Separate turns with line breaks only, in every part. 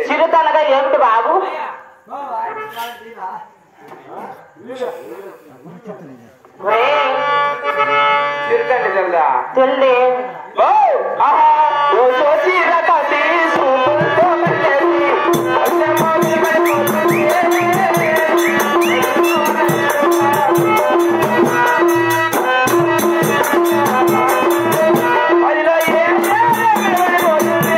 చిరుతనగా ఏమిటి బాబు ఒరేయ్,
చిరుతండి జల్దా
తెల్లి
ఓ ఆహా ఓ సోచి రకతి సూపుతో మల్లెది అసమోని మరిపోతుంది అదిలో ఏం మరిపోతుంది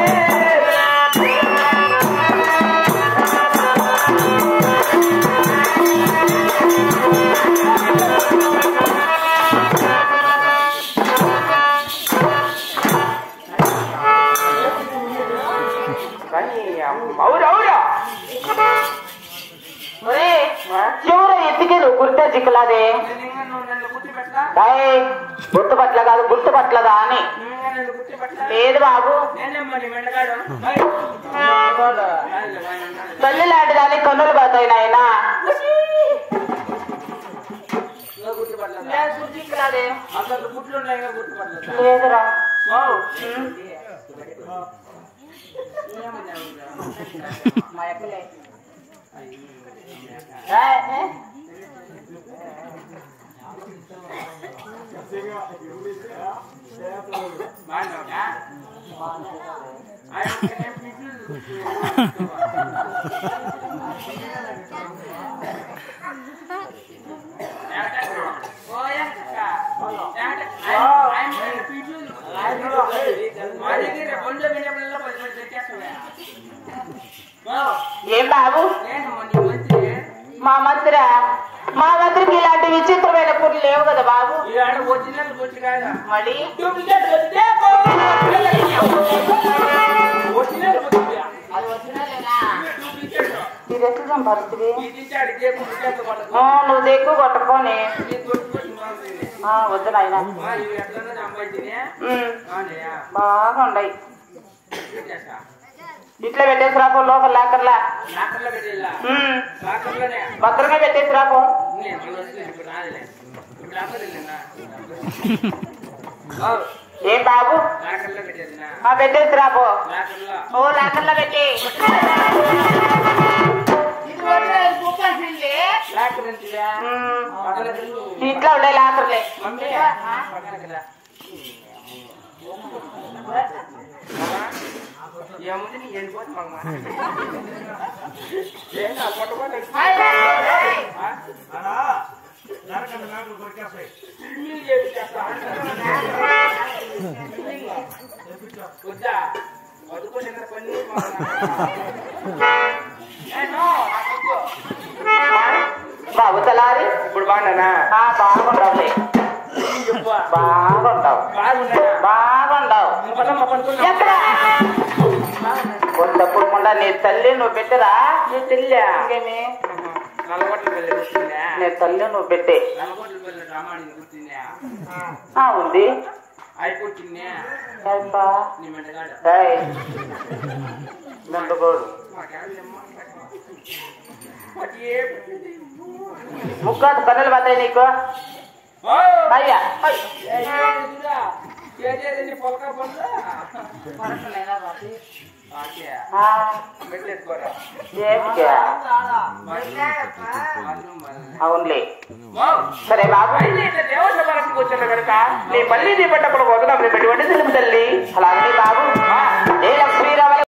కానీ అవురవురా
ఒరేయ్, ఎవరో ఎత్తికే నువ్వు గుర్తే చిక్కలాదే డాయ్ గుర్తుపట్ల కాదు గుర్తుపట్లదా అని లేదు బాబు తల్లి లాంటి దాన్ని కన్నులు పోతాయి నాయన లేదురా మా అక్కలే. ఏయ్, ఏ? ఏం బాబు మా మంత్రి మా మంత్రికి ఇలాంటి విచిత్రమైన పుర్లు లేవు కదా బాబు మళ్ళీ అది వచ్చినాలేనా ఇది ఎట్లా సంపాదిస్తుంది ఆ, నువ్వు ఎక్కువ కొట్టపోని ఆ, వద్దు నాయన బాగుండయి ఇట్లా పెట్టేసి రాపో లోపల లాకర్లా ఉమ్, భద్రంగా పెట్టేసి రాపో ఏం బాబు ఆ పెట్టేసి రాపో ఓ లాకర్లో పెట్టి ఉమ్, ఇంట్లో ఉండే లాకర్లే
ఏముంది నీ ఎండిపోతుంది ఏంటా కొట్టబోతే వద్దా వదుకొని ఎంత పని
బాబు తలారి
ఇప్పుడు బాగున్నానా
ఆ, బాగుండవులే బాగుండవు
బాగున్నా
బాగుండవు
పదమ్మ పనుకున్నా
ఎక్కడ కొంతప్పుడు ముండా నీ తల్లి నువ్వు పెట్టరా
నువ్వు తెల్లా
ఇంకేమి
నల్లగొట్ల పిల్లలు వచ్చిందా
నీ తల్లి నువ్వు పెట్టే
నల్లగొట్ల పిల్లలు రామాయణం గుర్తుందా
ఆ ఉంది
అయిపోతుందా
ఏంటా?
నీ మెంటగాడు
డేయ్, మెండుగోడు ముక్కాదు కన్నులు పడతాయి నీకు అయ్యా ఆ, ఏమిటి? అవునులే సరే బాబు
నీ మళ్ళీ నీ పట్టప్పుడు వదలం పెట్టి